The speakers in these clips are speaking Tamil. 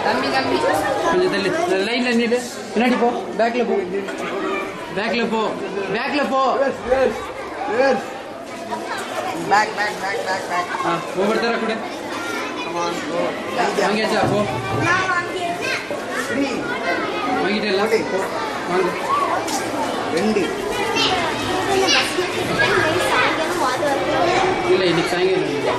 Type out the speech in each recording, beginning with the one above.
தம்பி தம்பி கொஞ்சம் தள்ளு லைன்ல நில்லு பின்னாடி போ பேக்ல போ பேக்ல போ பேக்ல போ back back back back back ஆ ஒவ்வொருத்தர கூட வாங்கியாச்சா போ வாங்கிட்டு எல்லாம் போ வாங்க ரெண்டு இல்லை இன்னைக்கு சாயங்காலம் இல்லை.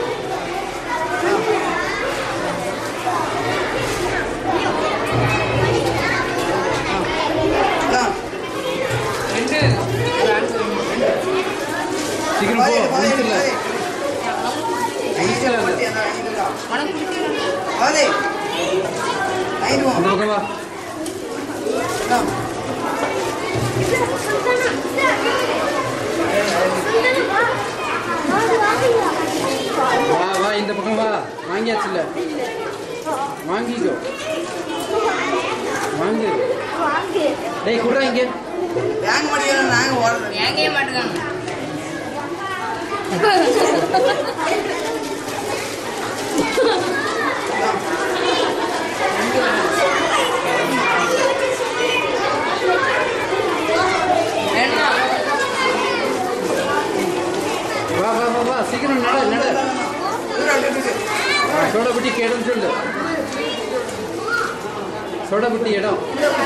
ரெண்டு சீக்கிரம் போ முடிச்சிடல அந்த பக்கம் வா வா வா இந்த பக்கம் வா வாங்கியாச்சுல்ல வாங்கிக்கோ வாங்கு டேய் குடுறா இங்க பேங்க் மாட்டிக்கிறோம் நாங்க ஓடுறோம் ஏங்கே மாட்டுக்காங்க வேணுமா வா வா வா வா சீக்கிரம் நட நட சோடா புட்டிக்கு இடம் சொல்லு சோடா புட்டி இடம்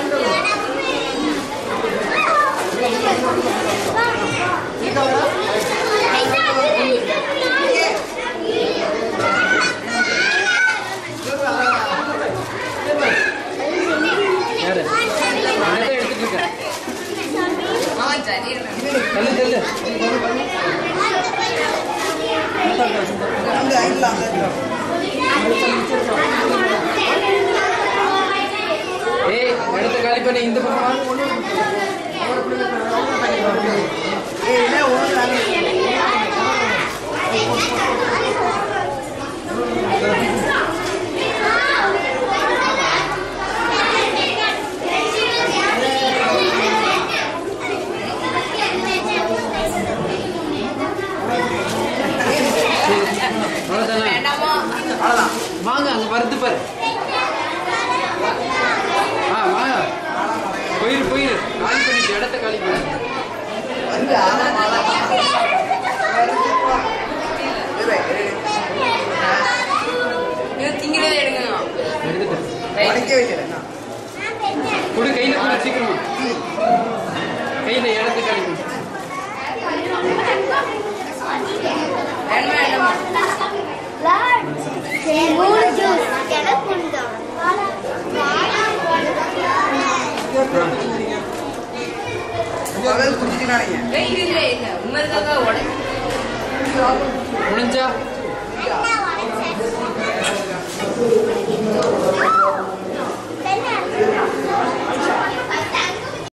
யாரு நான் தான் எடுத்துட்டு இருக்கேன் ஆ சரி தள்ளு தள்ளு ஏய் இடத்த காலி பண்ணி இந்த பக்கம் வா அவ்வளோதானே வேண்டாமா வாங்க அங்க வருது பாரு ஆ வாங்க போயிரு போயிரு காலி பண்ணிட்டு இடத்த காலி பண்ணு இது திங்கிறதே எடுக்கணும் எடுத்துட்டு கொடு கையில கொடு சீக்கிரமா கையில இடத்த காலி பண்ணு வேணுமா வேண்டாமா மூணு ஜூஸ் எனக்கு குடிச்சிட்டு ஏய் இது இல்லை இல்லை உண்மை இருக்காங்க உடனே முடிஞ்சா